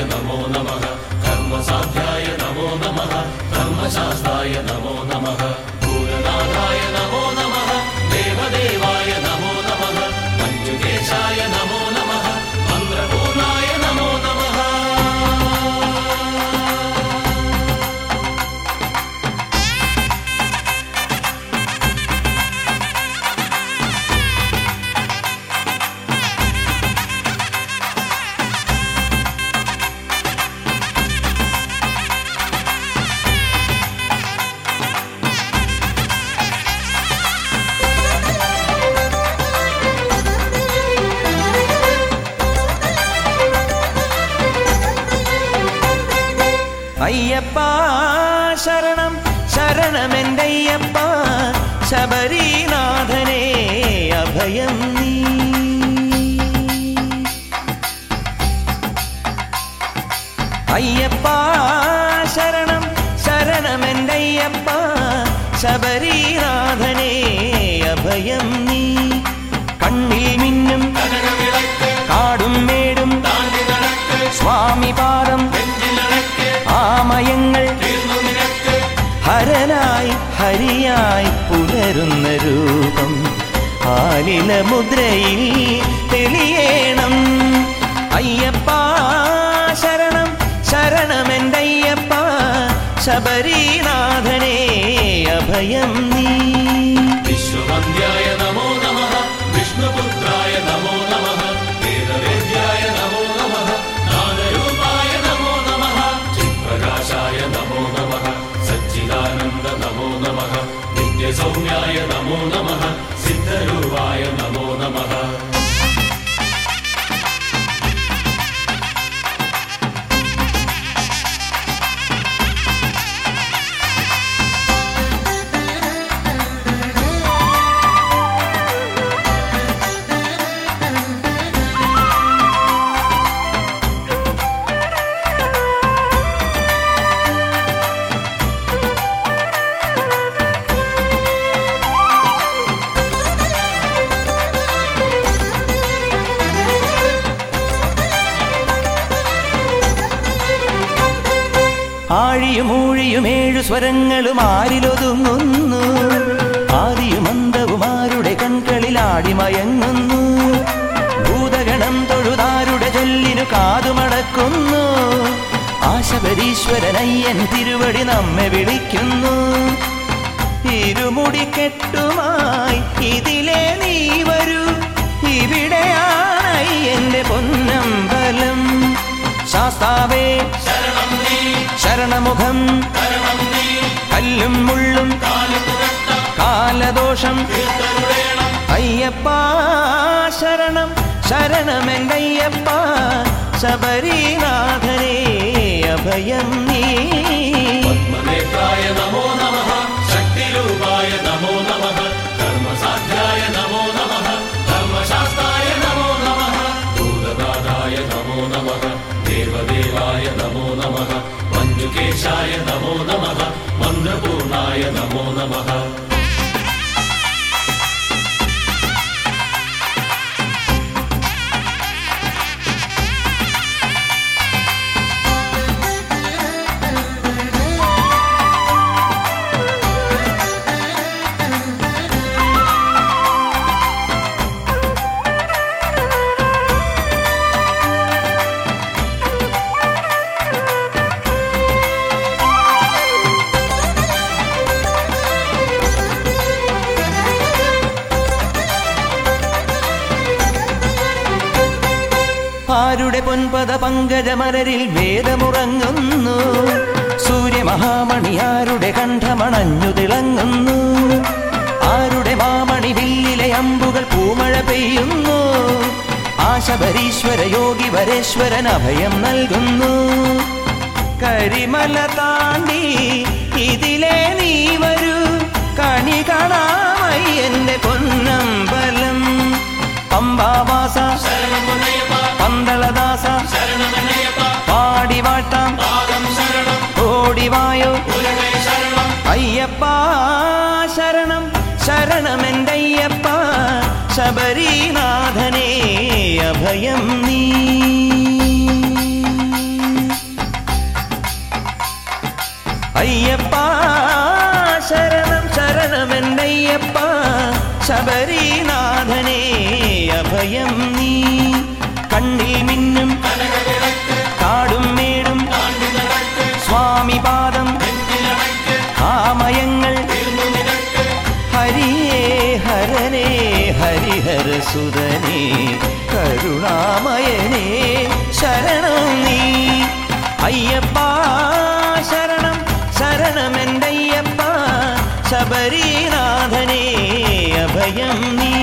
നമോ നമ കർമ്മസാധ്യായ നമോ നമ ധർമ്മശാസ്ത്രായ നമോ നമ ഭൂതനാഥായ നമോ നമ ദേവദേവായ നമോ നമ മഞ്ജുകേശായ നമോ നമ മന്ത്രപൂർണായ നമോ നമ അയ്യപ്പ ശരണം ശരണമെന്തയ്യപ്പ ശബരീനാഥനെ അഭയം നീ അയ്യപ്പ ശരണം ശരണമെന്തയ്യപ്പ ശബരീനാഥനെ അഭയം നീ കണ്ണിൽ മിന്നും കനകവിളക്ക് കാടും മേടും താണ്ടി നടക്ക് സ്വാമി പാദം നെഞ്ചിലടക്ക് ആമയങ്ങൾ തീർന്നു നിനക്ക് ഹരനായി ഹരിയായി പുലരുന്ന രൂപം ആലില മുദ്രയിൽ തെളിയേണം അയ്യപ്പ ശരണം ശരണമെന്തയ്യപ്പ ശബരീനാഥനെ അഭയം നീ വിശ്വവന്ദ്യായ നമോ നമ വിഷ്ണുപുത്രായ നമോ നമ വേദവേദ്യായ നമോ നമ നാദരൂപായ നമോ നമ ചിത്പ്രകാശായ നമോ നമ സച്ചിദാനന്ദ നമോ നമ നിത്യസൗമ്യായ നമോ നമ സിദ്ധരൂപായ നമോ നമ ആഴിയും ഊഴിയും ഏഴു സ്വരങ്ങളും ആരിലൊതുങ്ങുന്നു ആദിയും അന്തവും ആരുടെ കൺകളിൽ ആടിമയങ്ങുന്നു ഭൂതഗണം തൊഴുതാരുടെ ചൊല്ലിനു കാതുമടക്കുന്നു ആശബരീശ്വരനയ്യൻ തിരുവടി നമ്മെ വിളിക്കുന്നു ഇരുമുടിക്കെട്ടുമായി ഇതിലെ നീ വരൂ ഇവിടെയാണ് എന്റെ പൊന്നമ്പലം ശാസ്താവേ ശരണം നീ ശരണമുഖം ശരണം നീ കല്ലും മുള്ളും കാലുപുരട്ട കാലദോഷം തീർത്തരുടേണം അയ്യപ്പ ശരണം ശരണമെങ്കയ്യപ്പ ശബരീനാഥനെ അഭയം നീ പത്മനേത്രായ നമോ നമ ശക്തിരൂപായ നമോ നമ കർമ്മസാധ്യായ നമോ നമ ധർമ്മശാസ്ത്രായ നമോ നമ ഭൂതനാഥായ നമോ നമ ദേവദേവായ നമോ നമ മഞ്ജുകേശായ നമോ നമ മന്ത്രപൂർണായ നമോ നമ ആരുടെ പൊൻപത പങ്കജമലരിൽ വേദമുറങ്ങുന്നു സൂര്യമഹാമണി ആരുടെ കണ്ഠമണഞ്ഞു തിളങ്ങുന്നു ആരുടെ മാമണി വില്ലിലെ അമ്പുകൾ പൂമഴ പെയ്യുന്നു ആശബരീശ്വര യോഗി വരേശ്വരൻ അഭയം നൽകുന്നു കരിമല താണ്ടി ഇതിലെ നീ വരൂ കണി കാണാമൈ എന്റെ പൊന്നമ്പലം പമ്പാവാസ ശരണമനയപ്പ പന്തളദാസ ശരണമനയപ്പ പാടി വാട്ടാം പാദം ശരണം ഓടിവായോ ഗുരുവേ ശരണം അയ്യപ്പ ശരണം ശരണമെന്തയ്യപ്പ ശബരീനാഥനെ അഭയം നീ ശബരീനാഥനേ അഭയം നീ കണ്ണിൽ മിന്നും കാടും മേടും സ്വാമി പാദം കാമയങ്ങൾ ഹരിയേ ഹരനേ ഹരിഹരസുതനേ കരുണാമയനേ ശരണം നീ അയ്യപ്പ ശരണം ശരണമെന്തയ്യപ്പ ശബരീനാഥനേ അഭയം നീ